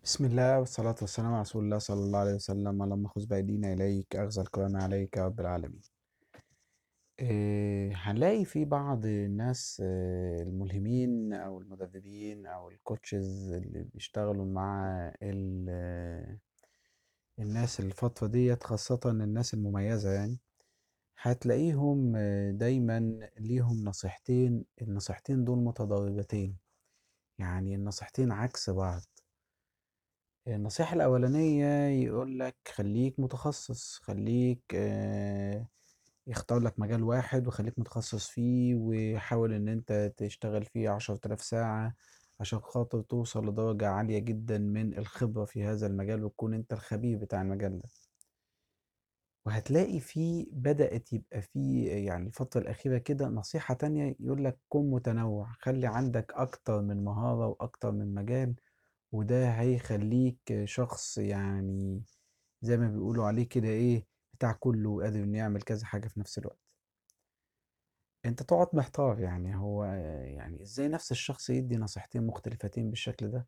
بسم الله والصلاة والسلام على رسول الله صلى الله عليه وسلم اللهم خذ بأيدينا إليك أخذ الكرام عليك يا رب العالمين إيه هنلاقي في بعض الناس آه، الملهمين أو المدربين أو الكوتشز اللي بيشتغلوا مع ال- آه، الناس الفترة ديت خاصة الناس المميزة يعني هتلاقيهم آه، دايما ليهم نصيحتين النصيحتين دول متضاربتين يعني النصيحتين عكس بعض النصيحة الأولانية يقول لك خليك متخصص خليك آه، يختار لك مجال واحد وخليك متخصص فيه وحاول إن أنت تشتغل فيه عشرة آلاف ساعة عشان خاطر توصل لدرجة عالية جدا من الخبرة في هذا المجال وتكون أنت الخبير بتاع المجال ده وهتلاقي فيه بدأت يبقى فيه يعني الفترة الأخيرة كده نصيحة تانية يقول لك كن متنوع خلي عندك أكتر من مهارة وأكتر من مجال وده هيخليك شخص يعني زي ما بيقولوا عليه كده ايه بتاع كله وقادر انه يعمل كذا حاجة في نفس الوقت انت تقعد محتار يعني هو يعني ازاي نفس الشخص يدي نصيحتين مختلفتين بالشكل ده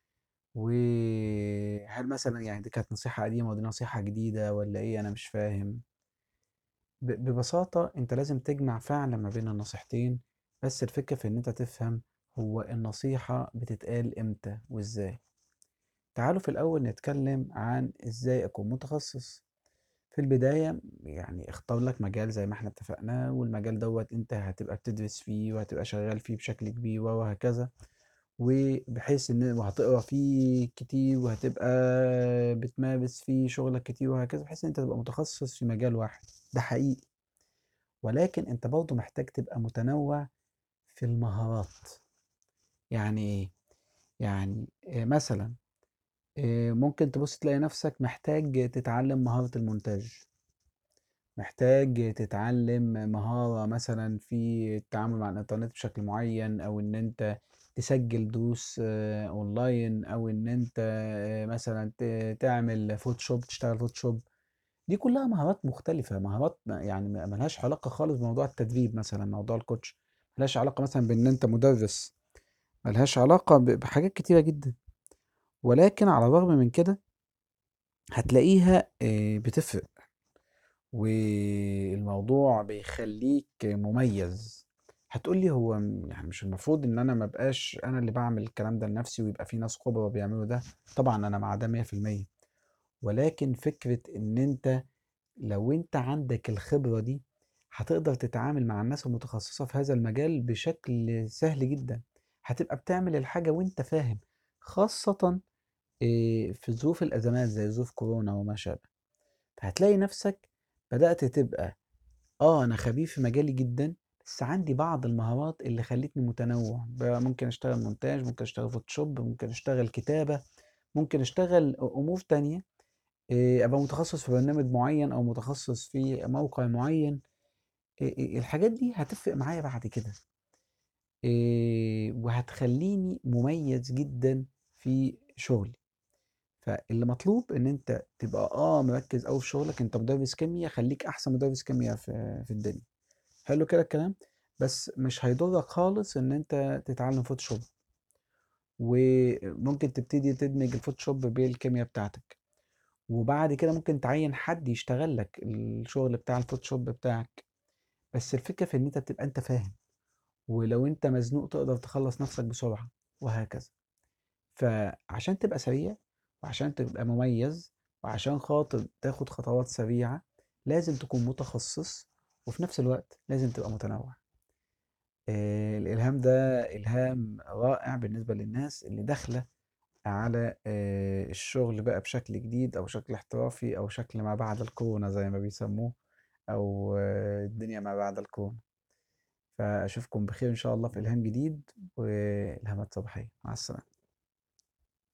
وهل مثلا يعني دي كانت نصيحة قديمة ودي نصيحة جديدة ولا ايه انا مش فاهم ب- ببساطة انت لازم تجمع فعلا ما بين النصيحتين بس الفكرة في ان انت تفهم هو النصيحة بتتقال امتى وازاي تعالوا في الأول نتكلم عن إزاي أكون متخصص في البداية يعني اختار لك مجال زي ما احنا اتفقنا والمجال دوت انت هتبقى بتدرس فيه وهتبقى شغال فيه بشكل كبير وهكذا وبحيث ان وهتقرا فيه كتير وهتبقى بتمارس فيه شغلك كتير وهكذا بحيث ان انت تبقى متخصص في مجال واحد ده حقيقي ولكن انت برضه محتاج تبقى متنوع في المهارات يعني ايه يعني آه، مثلا آه، ممكن تبص تلاقي نفسك محتاج تتعلم مهارة المونتاج محتاج تتعلم مهارة مثلا في التعامل مع الإنترنت بشكل معين أو إن أنت تسجل دروس آه، أونلاين أو إن أنت آه، مثلا ت- تعمل فوتوشوب تشتغل فوتوشوب دي كلها مهارات مختلفة مهارات ما- يعني ما- ملهاش علاقة خالص بموضوع التدريب مثلا موضوع الكوتش ملهاش علاقة مثلا بإن أنت مدرس ملهاش علاقة ب- بحاجات كتيرة جدا ولكن على الرغم من كده هتلاقيها آه، بتفرق والموضوع بيخليك مميز هتقولي هو م- يعني مش المفروض ان انا ما بقاش انا اللي بعمل الكلام ده لنفسي ويبقى في ناس خبرة بيعملوا ده طبعا انا مع ده 100% ولكن فكرة ان انت لو انت عندك الخبرة دي هتقدر تتعامل مع الناس المتخصصة في هذا المجال بشكل سهل جدا هتبقى بتعمل الحاجة وانت فاهم خاصة إيه، في ظروف الأزمات زي ظروف كورونا وما شابه فهتلاقي نفسك بدأت تبقى اه انا خبير في مجالي جدا بس عندي بعض المهارات اللي خلتني متنوع بقى ممكن اشتغل مونتاج ممكن اشتغل فوتوشوب ممكن اشتغل كتابة ممكن اشتغل امور تانية إيه، ابقى متخصص في برنامج معين او متخصص في موقع معين إيه، إيه، الحاجات دي هتفرق معايا بعد كده إيه، وهتخليني مميز جدا في شغلي فاللي مطلوب ان انت تبقى اه مركز قوي في شغلك انت مدرس كيمياء خليك احسن مدرس كيمياء في في الدنيا حلو كده الكلام بس مش هيضرك خالص ان انت تتعلم فوتوشوب وممكن تبتدي تدمج الفوتوشوب بالكيمياء بتاعتك وبعد كده ممكن تعين حد يشتغل لك الشغل بتاع الفوتوشوب بتاعك بس الفكرة في ان انت تبقى انت فاهم ولو انت مزنوق تقدر تخلص نفسك بسرعة وهكذا فعشان تبقى سريع وعشان تبقى مميز وعشان خاطر تاخد خطوات سريعة لازم تكون متخصص وفي نفس الوقت لازم تبقى متنوع آه، الإلهام ده إلهام رائع بالنسبة للناس اللي داخلة على آه، الشغل بقى بشكل جديد أو شكل احترافي أو شكل ما بعد الكورونا زي ما بيسموه أو آه، الدنيا ما بعد الكورونا فأشوفكم بخير إن شاء الله في إلهام جديد وإلهامات صباحية مع السلامة